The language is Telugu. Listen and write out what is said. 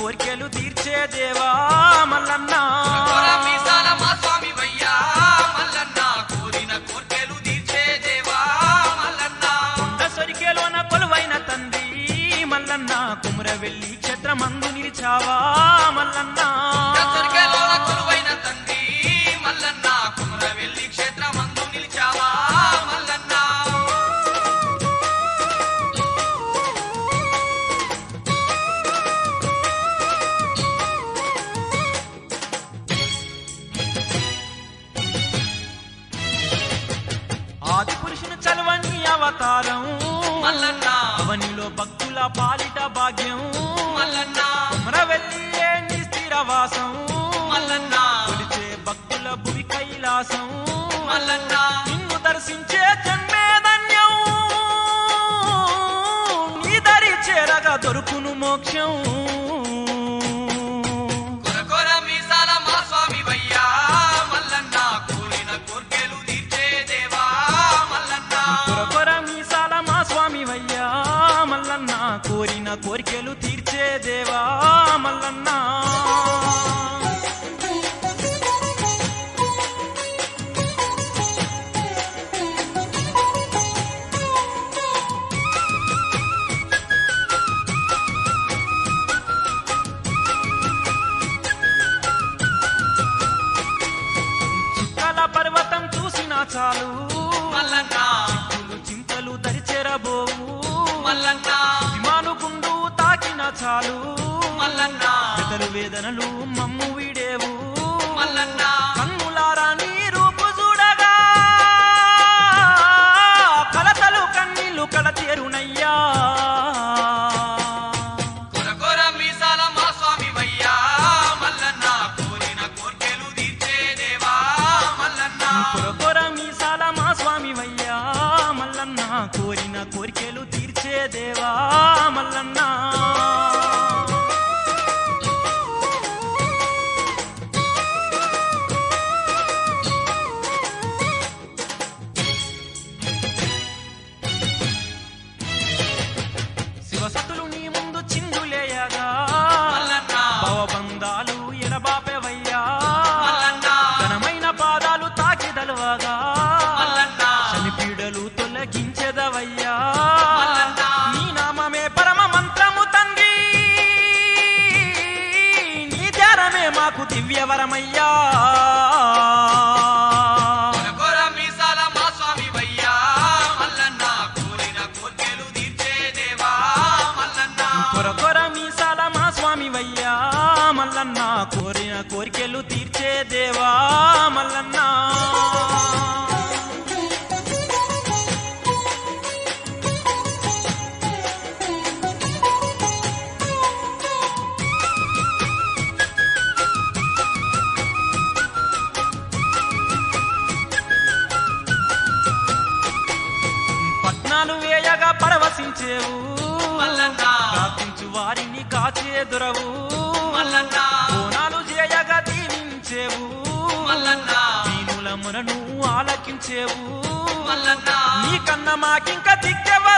కోరికలు తీర్చే దేవా మల్లన్న కొర మీసాల మా స్వామి వయ్యా మల్లన్న కోరిన కోర్కెలు తీర్చే దేవా మల్లన్న కొండ సొరికేలోన కొలువైన తండ్రి మల్లన్న కుమరవెల్లి క్షేత్రమందు నిలిచావా మల్లన్న దసరికెలోన కొలువైన తండ్రి మల్లన్న కుమరవెల్లి క్షేత్రమందు నిలిచావా మల్లన్న ఆది పురుషుని చలవని అవతారం మల్లన్న అవనిలో భక్తుల పాలిట భాగ్యం మల్లన్న కుమరవెల్లియే నీ స్థిరవాసం మల్లన్న కొలిచే భక్తుల భువి కైలాసం మల్లన్న నిన్ను దర్శించే జన్మే ధన్యం నీ దరి చేరగా దొరుకును మోక్షం కొర కొర మీసాల మా స్వామి వయ్యా మల్లన్న కోరిన కోర్కెలు తీర్చే దేవా మల్లన్న కొరకొర మీసాల మా స్వామి వయ్యా మల్లన్న కోరిన కోరికలు తీర్చే దేవా మల్లన్న చుక్కల పర్వతం చూసినా చాలు మల్లన్న చిక్కులు చింతలు దరిచెరబోవు మల్లన్న విమాను గుండు తాకిన చాలు మల్లన్న పెదలు వేదనలు మమ్ము వీడేవు మల్లన్న కన్నులారా నీ రూపు చూడగా కలతలు కన్నీళ్లు కడతేరునయ్యా కొర కొర మీసాల మా స్వామి వయ్యా మల్లన్న కోరిన కోర్కెలు తీర్చే దేవా మల్లన్న కొరకొర మీసాల మా స్వామి వయ్యా మల్లన్న కోరిన కోరికలు తీర్చే దేవా మల్లన్న శివసతులు నీ ముందు చిందులేయగా మల్లన్న భవబంధాలు ఎడబాపెవయ్యా మల్లన్న ఘనమైన పాదాలు తాకిదలవగా మల్లన్న చనిపీడలు తొలగించెదవయ్యా మల్లన్న నీ నామమే పరమ మంత్రము తండ్రి నీ ధ్యానమే మాకు దివ్యవరమయ్యా కొర కొర మీసాల మా స్వామి వయ్యా మల్లన్న కోరిన కోర్కెలు తీర్చే దేవా మల్లన్న కొరకొర మీసాల మా స్వామి వయ్యా మల్లన్న కోరిన కోరికలు తీర్చే దేవా మల్లన్న పట్నాలు వేయగా పరవశించేవు మల్లన్న ప్రార్థించు వారిని కాచేదురవు మల్లన్న కోనాలు చేయగా దీవించేవు మల్లన్న దీనుల మురను ఆలకించేవు మల్లన్న నీ కన్న మాకింక దిక్కెవ